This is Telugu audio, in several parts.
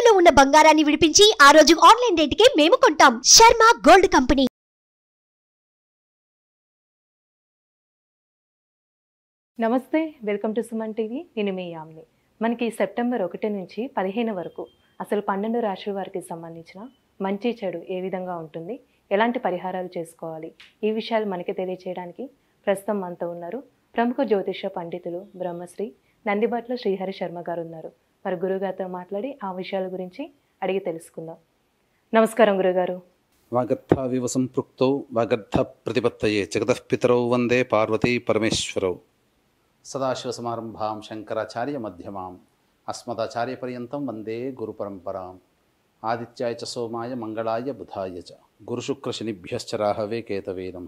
తాకట్టులో ఉన్న బంగారాన్ని విడిపించి ఆ రోజు ఆన్లైన్ రేటుకే మేము కొంటాం శర్మ గోల్డ్ కంపెనీ నమస్తే వెల్కమ్ టు సుమన్ టీవీ నేను మీ యామ్ని మనకి సెప్టెంబర్ ఒకటి నుంచి పదిహేను వరకు అసలు పన్నెండు రాశుల వారికి సంబంధించిన మంచి చెడు ఏ విధంగా ఉంటుంది ఎలాంటి పరిహారాలు చేసుకోవాలి ఈ విషయాలు మనకి తెలియచేయడానికి ప్రస్తుతం మనతో ఉన్నారు ప్రముఖ జ్యోతిష పండితులు బ్రహ్మశ్రీ నందిబట్ల శ్రీహరి శర్మ గారు ఉన్నారు మరి గురుగారితో మాట్లాడి ఆ విషయాల గురించి అడిగి తెలుసుకుందాం నమస్కారం గురుగారు వాగర్థావివ సంపృక్తౌ వాగర్థ ప్రతిపత్తయే జగతఃపితరౌ వందే పార్వతీ పరమేశ్వరౌ సదాశివసమారంభాం శంకరాచార్య మధ్యమాం అస్మదాచార్యపర్యంతం వందే గురుపరంపరాం ఆదిత్యాయ చ సోమాయ మంగళాయ బుధాయ చ గురుశుక్రశనిభ్యశ్చ రాహవే కేతవే నమ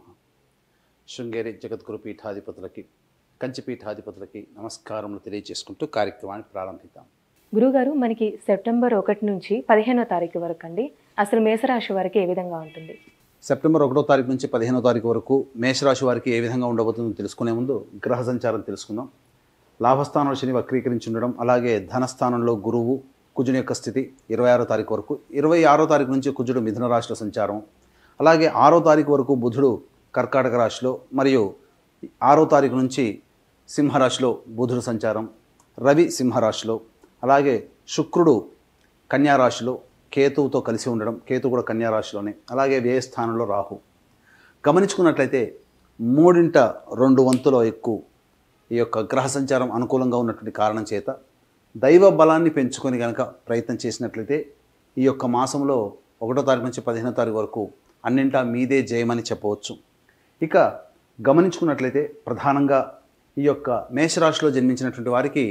శృంగేరి జగద్గురు పీఠాధిపతులకి కంచి పీఠాధిపతులకి నమస్కారములు తెలియజేసుకుంటూ కార్యక్రమాన్ని ప్రారంభిద్దాం గురుగారు మనకి సెప్టెంబర్ ఒకటి నుంచి పదిహేనో తారీఖు వరకు అండి అసలు మేషరాశి వారికి ఏ విధంగా ఉంటుంది సెప్టెంబర్ ఒకటో తారీఖు నుంచి పదిహేనో తారీఖు వరకు మేషరాశి వారికి ఏ విధంగా ఉండబోతుందో తెలుసుకునే ముందు గ్రహ సంచారం తెలుసుకుందాం లాభస్థానంలో శని వక్రీకరించి ఉండడం అలాగే ధనస్థానంలో గురువు కుజుని యొక్క స్థితి ఇరవై ఆరో తారీఖు వరకు ఇరవై ఆరో తారీఖు నుంచి కుజుడు మిథున రాశిలో సంచారం అలాగే ఆరో తారీఖు వరకు బుధుడు కర్కాటక రాశిలో మరియు ఆరో తారీఖు నుంచి సింహరాశిలో బుధుడు సంచారం రవి సింహరాశిలో అలాగే శుక్రుడు కన్యా రాశిలో కేతువుతో కలిసి ఉండడం కేతు కూడా కన్యా రాశిలోనే అలాగే వ్యయ స్థానంలో రాహు గమనించుకున్నట్లయితే మూడింట రెండు వంతుల ఎక్కువ ఈ యొక్క గ్రహ సంచారం అనుకూలంగా ఉన్నటువంటి కారణం చేత దైవ బలాన్ని పెంచుకొని కనుక ప్రయత్నం చేసినట్లయితే ఈ యొక్క మాసంలో ఒకటో తారీఖు నుంచి పదిహేనో తారీఖు వరకు అన్నింటా మీదే జయమని చెప్పవచ్చు ఇక గమనించుకున్నట్లయితే ప్రధానంగా ఈ యొక్క మేషరాశిలో జన్మించినటువంటి వారికి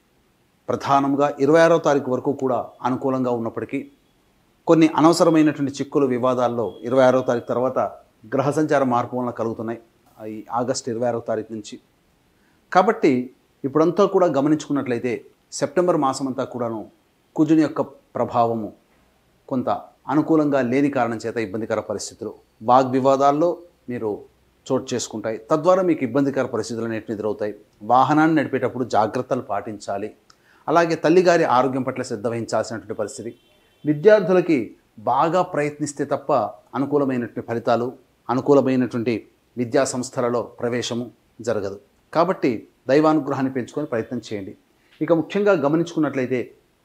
ప్రధానంగా ఇరవై ఆరో తారీఖు వరకు కూడా అనుకూలంగా ఉన్నప్పటికీ కొన్ని అనవసరమైనటువంటి చిక్కులు వివాదాల్లో ఇరవై ఆరో తారీఖు తర్వాత గ్రహ సంచార మార్పు వలన కలుగుతున్నాయి ఈ ఆగస్టు ఇరవై ఆరో తారీఖు నుంచి కాబట్టి ఇప్పుడంతా కూడా గమనించుకున్నట్లయితే సెప్టెంబర్ మాసం అంతా కూడాను కుజుని యొక్క ప్రభావము కొంత అనుకూలంగా లేని కారణం చేత ఇబ్బందికర పరిస్థితులు వాగ్వివాదాల్లో మీరు చోటు చేసుకుంటాయి తద్వారా మీకు ఇబ్బందికర పరిస్థితులు అనేటివి ఎదురవుతాయి వాహనాన్ని నడిపేటప్పుడు జాగ్రత్తలు పాటించాలి అలాగే తల్లిగారి ఆరోగ్యం పట్ల శ్రద్ధ వహించాల్సినటువంటి పరిస్థితి విద్యార్థులకి బాగా ప్రయత్నిస్తే తప్ప అనుకూలమైనటువంటి ఫలితాలు అనుకూలమైనటువంటి విద్యా సంస్థలలో ప్రవేశము జరగదు కాబట్టి దైవానుగ్రహాన్ని పెంచుకొని ప్రయత్నం చేయండి ఇక ముఖ్యంగా గమనించుకున్నట్లయితే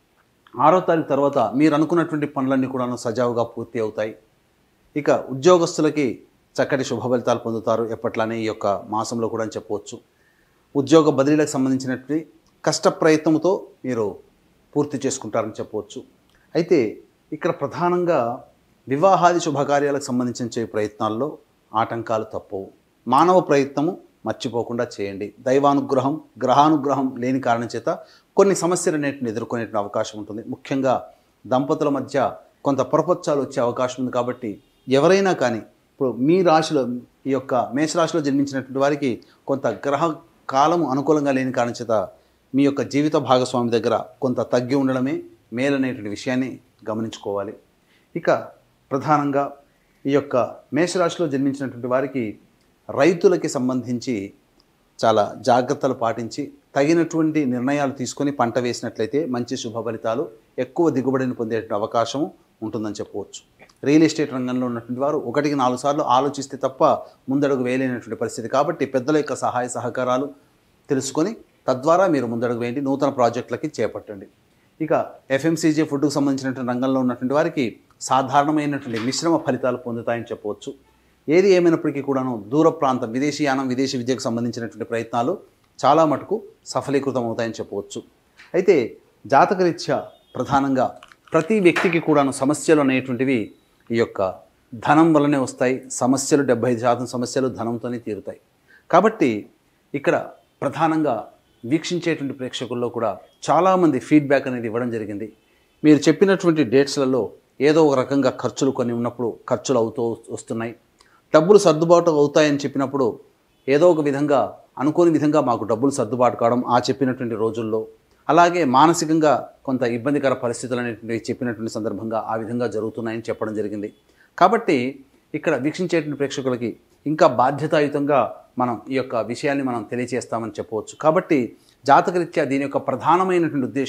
ఆరో తారీఖు తర్వాత మీరు అనుకున్నటువంటి పనులన్నీ కూడా సజావుగా పూర్తి అవుతాయి ఇక ఉద్యోగస్తులకి చక్కటి శుభ ఫలితాలు పొందుతారు ఎప్పట్లానే ఈ యొక్క మాసంలో కూడా అని చెప్పవచ్చు ఉద్యోగ బదిలీలకు సంబంధించినటువంటి కష్ట ప్రయత్నంతో మీరు పూర్తి చేసుకుంటారని చెప్పవచ్చు అయితే ఇక్కడ ప్రధానంగా వివాహాది శుభకార్యాలకు సంబంధించిన చే ప్రయత్నాల్లో ఆటంకాలు తప్పవు మానవ ప్రయత్నము మర్చిపోకుండా చేయండి దైవానుగ్రహం గ్రహానుగ్రహం లేని కారణం చేత కొన్ని సమస్యలు అనేటిని ఎదుర్కొనే అవకాశం ఉంటుంది ముఖ్యంగా దంపతుల మధ్య కొంత పొరపచ్చాలు వచ్చే అవకాశం ఉంది కాబట్టి ఎవరైనా కానీ ఇప్పుడు మీ రాశిలో ఈ యొక్క మేషరాశిలో జన్మించినటువంటి వారికి కొంత గ్రహ కాలము అనుకూలంగా లేని కారణం చేత మీ యొక్క జీవిత భాగస్వామి దగ్గర కొంత తగ్గి ఉండడమే మేలనేటువంటి విషయాన్ని గమనించుకోవాలి ఇక ప్రధానంగా ఈ యొక్క మేషరాశిలో జన్మించినటువంటి వారికి రైతులకి సంబంధించి చాలా జాగ్రత్తలు పాటించి తగినటువంటి నిర్ణయాలు తీసుకొని పంట వేసినట్లయితే మంచి శుభ ఫలితాలు ఎక్కువ దిగుబడిని పొందే అవకాశం ఉంటుందని చెప్పవచ్చు రియల్ ఎస్టేట్ రంగంలో ఉన్నటువంటి వారు ఒకటికి నాలుగు సార్లు ఆలోచిస్తే తప్ప ముందడుగు వేయలేనటువంటి పరిస్థితి కాబట్టి పెద్దల యొక్క సహాయ సహకారాలు తెలుసుకొని తద్వారా మీరు ముందడుగు వేయండి నూతన ప్రాజెక్టులకి చేపట్టండి ఇక ఎఫ్ఎంసీజీ ఫుడ్కు సంబంధించినటువంటి రంగంలో ఉన్నటువంటి వారికి సాధారణమైనటువంటి మిశ్రమ ఫలితాలు పొందుతాయని చెప్పవచ్చు ఏది ఏమైనప్పటికీ కూడాను దూర ప్రాంతం విదేశీయానం విదేశీ విద్యకు సంబంధించినటువంటి ప్రయత్నాలు చాలా మటుకు సఫలీకృతం అవుతాయని చెప్పవచ్చు అయితే జాతకరీత్యా ప్రధానంగా ప్రతి వ్యక్తికి కూడాను సమస్యలు అనేటువంటివి ఈ యొక్క ధనం వల్లనే వస్తాయి సమస్యలు డెబ్బై ఐదు శాతం సమస్యలు ధనంతోనే తీరుతాయి కాబట్టి ఇక్కడ ప్రధానంగా వీక్షించేటువంటి ప్రేక్షకుల్లో కూడా చాలామంది ఫీడ్బ్యాక్ అనేది ఇవ్వడం జరిగింది మీరు చెప్పినటువంటి డేట్స్లలో ఏదో ఒక రకంగా ఖర్చులు కొన్ని ఉన్నప్పుడు ఖర్చులు అవుతూ వస్తున్నాయి డబ్బులు సర్దుబాటు అవుతాయని చెప్పినప్పుడు ఏదో ఒక విధంగా అనుకోని విధంగా మాకు డబ్బులు సర్దుబాటు కావడం ఆ చెప్పినటువంటి రోజుల్లో అలాగే మానసికంగా కొంత ఇబ్బందికర పరిస్థితులు అనేటువంటివి చెప్పినటువంటి సందర్భంగా ఆ విధంగా జరుగుతున్నాయని చెప్పడం జరిగింది కాబట్టి ఇక్కడ వీక్షించేటువంటి ప్రేక్షకులకి ఇంకా బాధ్యతాయుతంగా మనం ఈ యొక్క విషయాన్ని మనం తెలియజేస్తామని చెప్పవచ్చు కాబట్టి జాతకరీత్యా దీని యొక్క ప్రధానమైనటువంటి ఉద్దేశం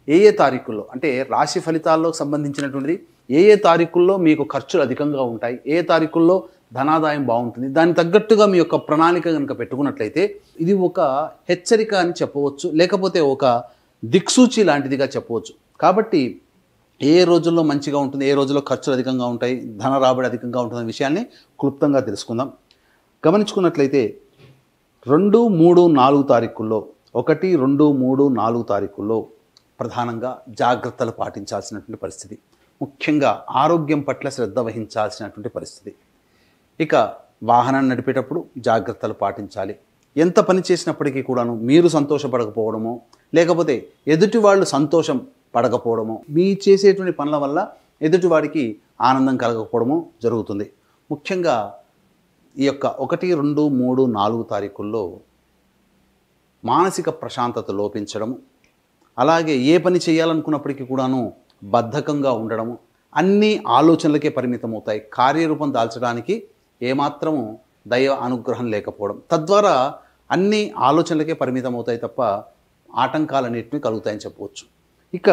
ఏ ఏ తారీఖుల్లో అంటే రాశి ఫలితాల్లో సంబంధించినటువంటిది ఏ ఏ తారీఖుల్లో మీకు ఖర్చులు అధికంగా ఉంటాయి ఏ తారీఖుల్లో ధనాదాయం బాగుంటుంది దానికి తగ్గట్టుగా మీ యొక్క ప్రణాళిక కనుక పెట్టుకున్నట్లయితే ఇది ఒక హెచ్చరిక అని చెప్పవచ్చు లేకపోతే ఒక దిక్సూచి లాంటిదిగా చెప్పవచ్చు కాబట్టి ఏ రోజుల్లో మంచిగా ఉంటుంది ఏ రోజుల్లో ఖర్చులు అధికంగా ఉంటాయి ధన రాబడి అధికంగా ఉంటుందనే విషయాన్ని క్లుప్తంగా తెలుసుకుందాం గమనించుకున్నట్లయితే రెండు మూడు నాలుగు తారీఖుల్లో ఒకటి రెండు మూడు నాలుగు తారీఖుల్లో ప్రధానంగా జాగ్రత్తలు పాటించాల్సినటువంటి పరిస్థితి ముఖ్యంగా ఆరోగ్యం పట్ల శ్రద్ధ వహించాల్సినటువంటి పరిస్థితి ఇక వాహనాన్ని నడిపేటప్పుడు జాగ్రత్తలు పాటించాలి ఎంత పని చేసినప్పటికీ కూడాను మీరు సంతోషపడకపోవడమో లేకపోతే ఎదుటి వాళ్ళు సంతోషం పడకపోవడమో మీ చేసేటువంటి పనుల వల్ల ఎదుటివాడికి ఆనందం కలగకపోవడమో జరుగుతుంది ముఖ్యంగా ఈ యొక్క ఒకటి రెండు మూడు నాలుగు తారీఖుల్లో మానసిక ప్రశాంతత లోపించడము అలాగే ఏ పని చేయాలనుకున్నప్పటికీ కూడాను బద్ధకంగా ఉండడము అన్ని ఆలోచనలకే పరిమితం అవుతాయి కార్యరూపం దాల్చడానికి ఏమాత్రము దైవ అనుగ్రహం లేకపోవడం తద్వారా అన్ని ఆలోచనలకే పరిమితం అవుతాయి తప్ప ఆటంకాలన్నింటినీ కలుగుతాయని చెప్పవచ్చు ఇక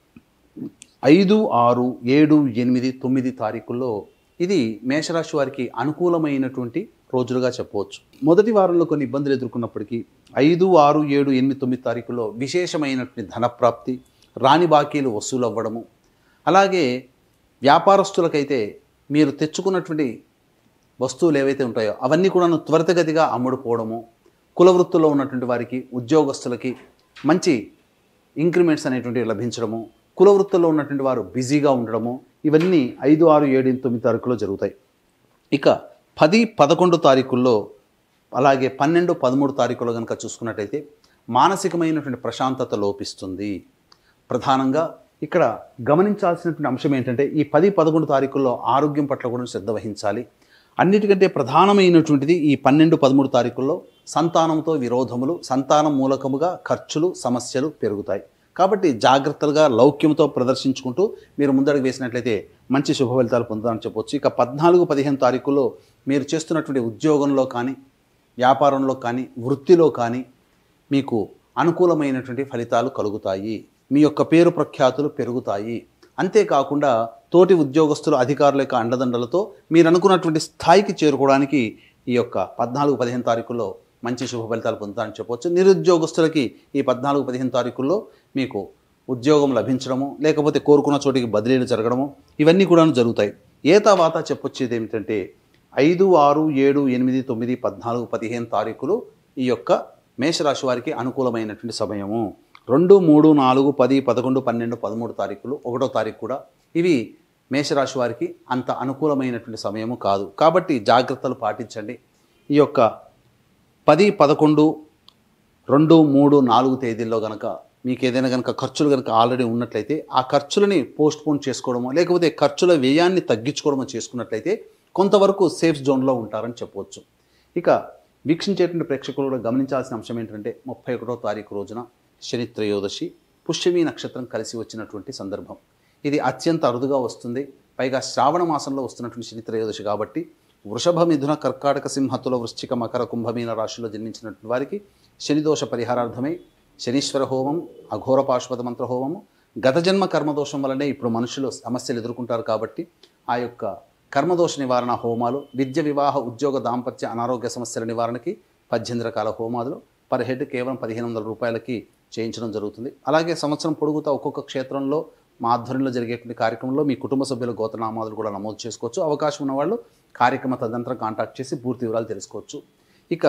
ఐదు ఆరు ఏడు ఎనిమిది తొమ్మిది తారీఖుల్లో ఇది మేషరాశి వారికి అనుకూలమైనటువంటి రోజులుగా చెప్పవచ్చు మొదటి వారంలో కొన్ని ఇబ్బందులు ఎదుర్కొన్నప్పటికీ ఐదు ఆరు ఏడు ఎనిమిది తొమ్మిది తారీఖుల్లో విశేషమైనటువంటి ధనప్రాప్తి రాని బాకీలు వసూలు అవ్వడము అలాగే వ్యాపారస్తులకైతే మీరు తెచ్చుకున్నటువంటి వస్తువులు ఏవైతే ఉంటాయో అవన్నీ కూడా త్వరితగతిగా అమ్ముడుపోవడము కుల వృత్తుల్లో ఉన్నటువంటి వారికి ఉద్యోగస్తులకి మంచి ఇంక్రిమెంట్స్ అనేటువంటివి లభించడము కుల వృత్తుల్లో ఉన్నటువంటి వారు బిజీగా ఉండడము ఇవన్నీ ఐదు ఆరు ఏడు ఎనిమిది, తొమ్మిది తారీఖులో జరుగుతాయి ఇక పది పదకొండు తారీఖుల్లో అలాగే పన్నెండు పదమూడు తారీఖులో కనుక చూసుకున్నట్టయితే మానసికమైనటువంటి ప్రశాంతత లోపిస్తుంది ప్రధానంగా ఇక్కడ గమనించాల్సినటువంటి అంశం ఏంటంటే ఈ పది పదకొండు తారీఖుల్లో ఆరోగ్యం పట్ల కూడా శ్రద్ధ వహించాలి అన్నిటికంటే ప్రధానమైనటువంటిది ఈ పన్నెండు పదమూడు తారీఖుల్లో సంతానంతో విరోధములు సంతానం మూలకముగా ఖర్చులు సమస్యలు పెరుగుతాయి కాబట్టి జాగ్రత్తలుగా లౌక్యంతో ప్రదర్శించుకుంటూ మీరు ముందడుగు వేసినట్లయితే మంచి శుభ ఫలితాలు పొందుతామని చెప్పొచ్చు ఇక పద్నాలుగు పదిహేను తారీఖుల్లో మీరు చేస్తున్నటువంటి ఉద్యోగంలో కానీ వ్యాపారంలో కానీ వృత్తిలో కానీ మీకు అనుకూలమైనటువంటి ఫలితాలు కలుగుతాయి మీ యొక్క పేరు ప్రఖ్యాతులు పెరుగుతాయి అంతేకాకుండా తోటి ఉద్యోగస్తులు అధికారుల యొక్క అండదండలతో మీరు అనుకున్నటువంటి స్థాయికి చేరుకోవడానికి ఈ యొక్క పద్నాలుగు పదిహేను తారీఖుల్లో మంచి శుభ ఫలితాలు పొందుతారని చెప్పవచ్చు నిరుద్యోగస్తులకి ఈ పద్నాలుగు పదిహేను తారీఖుల్లో మీకు ఉద్యోగం లభించడము లేకపోతే కోరుకున్న చోటికి బదిలీలు జరగడము ఇవన్నీ కూడా జరుగుతాయి ఏ తర్వాత చెప్పొచ్చేది ఏమిటంటే ఐదు ఆరు ఏడు ఎనిమిది తొమ్మిది పద్నాలుగు పదిహేను తారీఖులు ఈ యొక్క మేషరాశి వారికి అనుకూలమైనటువంటి సమయము రెండు మూడు నాలుగు పది పదకొండు పన్నెండు పదమూడు తారీఖులు ఒకటో తారీఖు కూడా ఇవి మేషరాశి వారికి అంత అనుకూలమైనటువంటి సమయము కాదు కాబట్టి జాగ్రత్తలు పాటించండి ఈ యొక్క పది పదకొండు రెండు మూడు నాలుగు తేదీల్లో కనుక మీకు ఏదైనా కనుక ఖర్చులు కనుక ఆల్రెడీ ఉన్నట్లయితే ఆ ఖర్చులని పోస్ట్ పోన్ చేసుకోవడమో లేకపోతే ఖర్చుల వ్యయాన్ని తగ్గించుకోవడమో చేసుకున్నట్లయితే కొంతవరకు సేఫ్ జోన్లో ఉంటారని చెప్పవచ్చు ఇక వీక్షించేటువంటి ప్రేక్షకులు కూడా గమనించాల్సిన అంశం ఏంటంటే ముప్పై ఒకటో తారీఖు రోజున శని త్రయోదశి పుష్యమి నక్షత్రం కలిసి వచ్చినటువంటి సందర్భం ఇది అత్యంత అరుదుగా వస్తుంది పైగా శ్రావణ మాసంలో వస్తున్నటువంటి శని త్రయోదశి కాబట్టి వృషభ మిథున కర్కాటక సింహతుల వృశ్చిక మకర కుంభమీన రాశిలో జన్మించినటువంటి వారికి శనిదోష పరిహారార్థమై శనీశ్వర హోమం అఘోర పాశుపత మంత్ర హోమము గత జన్మ కర్మదోషం వల్లనే ఇప్పుడు మనుషులు సమస్యలు ఎదుర్కొంటారు కాబట్టి ఆ యొక్క కర్మదోష నివారణ హోమాలు విద్య వివాహ ఉద్యోగ దాంపత్య అనారోగ్య సమస్యల నివారణకి పద్దెనిమిది రకాల హోమాలు పర్ హెడ్ కేవలం పదిహేను వందల రూపాయలకి చేయించడం జరుగుతుంది అలాగే సంవత్సరం పొడుగుతా ఒక్కొక్క క్షేత్రంలో మా ఆధ్వర్యంలో జరిగేటువంటి కార్యక్రమంలో మీ కుటుంబ సభ్యుల గోత్రనామాదులు కూడా నమోదు చేసుకోవచ్చు అవకాశం ఉన్న వాళ్ళు కార్యక్రమ తదనంతరం కాంటాక్ట్ చేసి పూర్తి వివరాలు తెలుసుకోవచ్చు ఇక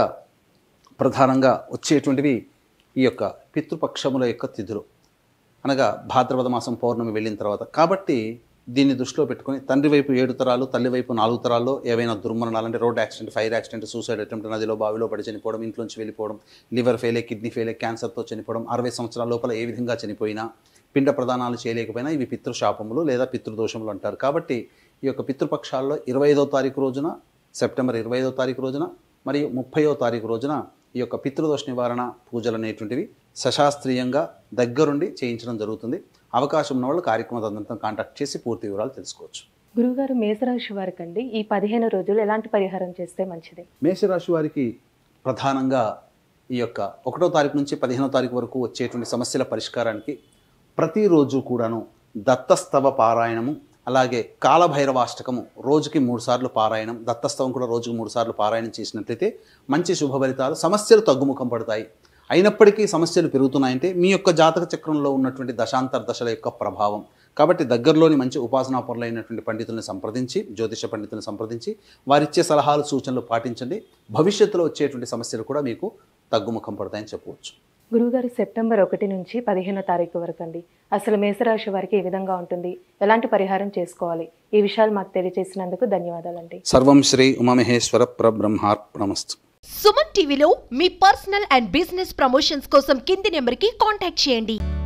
ప్రధానంగా వచ్చేటువంటివి ఈ యొక్క పితృపక్షముల యొక్క తిథులు అనగా భాద్రపద మాసం పౌర్ణమి వెళ్ళిన తర్వాత కాబట్టి దీన్ని దృష్టిలో పెట్టుకొని తండ్రి వైపు ఏడు తరాలు తల్లి వైపు నాలుగు తరాల్లో ఏవైనా దుర్మరణాలు అంటే road accident fire accident suicide attempt నదిలో బావిలో పడి చనిపోవడం ఇంట్లోంచి వెళ్ళిపోవడం లివర్ ఫెయిలే కిడ్నీ ఫెయిలే క్యాన్సర్తో చనిపోవడం అరవై సంవత్సరాల లోపల ఏ విధంగా చనిపోయినా పిండ ప్రదానాలు చేయలేకపోయినా ఇవి పితృశాపములు లేదా పితృదోషములు అంటారు కాబట్టి ఈ యొక్క పితృపక్షాల్లో ఇరవై ఐదో తారీఖు రోజున సెప్టెంబర్ ఇరవై ఐదో తారీఖు రోజున మరియు ముప్పైదో తారీఖు రోజున ఈ యొక్క పితృదోష నివారణ పూజలు అనేటువంటివి సశాస్త్రీయంగా దగ్గరుండి చేయించడం జరుగుతుంది అవకాశం ఉన్న వాళ్ళు కార్యక్రమ తదనంతరం కాంటాక్ట్ చేసి పూర్తి వివరాలు తెలుసుకోవచ్చు గురువుగారు మేషరాశి వారికి అండి ఈ పదిహేను రోజులు ఎలాంటి పరిహారం చేస్తే మంచిది మేషరాశి వారికి ప్రధానంగా ఈ యొక్క ఒకటో తారీఖు నుంచి పదిహేనో తారీఖు వరకు వచ్చేటువంటి సమస్యల పరిష్కారానికి ప్రతిరోజు కూడాను దత్తస్తవ పారాయణము అలాగే కాలభైరవాష్టకము రోజుకి మూడు సార్లు పారాయణం దత్తస్తవం కూడా రోజుకి మూడు సార్లు పారాయణం చేసినట్లయితే మంచి శుభ ఫలితాలు సమస్యలు తగ్గుముఖం పడతాయి అయినప్పటికీ సమస్యలు పెరుగుతున్నాయంటే మీ యొక్క జాతక చక్రంలో ఉన్నటువంటి దశాంతర దశల యొక్క ప్రభావం కాబట్టి దగ్గరలోని మంచి ఉపాసనా పరులైనటువంటి పండితుల్ని సంప్రదించి జ్యోతిష పండితుల్ని సంప్రదించి వారిచ్చే సలహాలు సూచనలు పాటించండి భవిష్యత్తులో వచ్చేటువంటి సమస్యలు కూడా మీకు తగ్గుముఖం పడతాయని చెప్పవచ్చు గురువుగారు సెప్టెంబర్ ఒకటి నుంచి పదిహేనో తారీఖు వరకు అండి అసలు మేషరాశి వారికి ఏ విధంగా ఉంటుంది ఎలాంటి పరిహారం చేసుకోవాలి ఈ విషయాలు మాకు తెలియజేసినందుకు ధన్యవాదాలండి సర్వం శ్రీ ఉమామహేశ్వర పరబ్రహ్మార్పణమస్తు సుమన్ టీవీలో మీ పర్సనల్ అండ్ బిజినెస్ ప్రమోషన్స్ కోసం కింది నెంబర్కి కాంటాక్ట్ చేయండి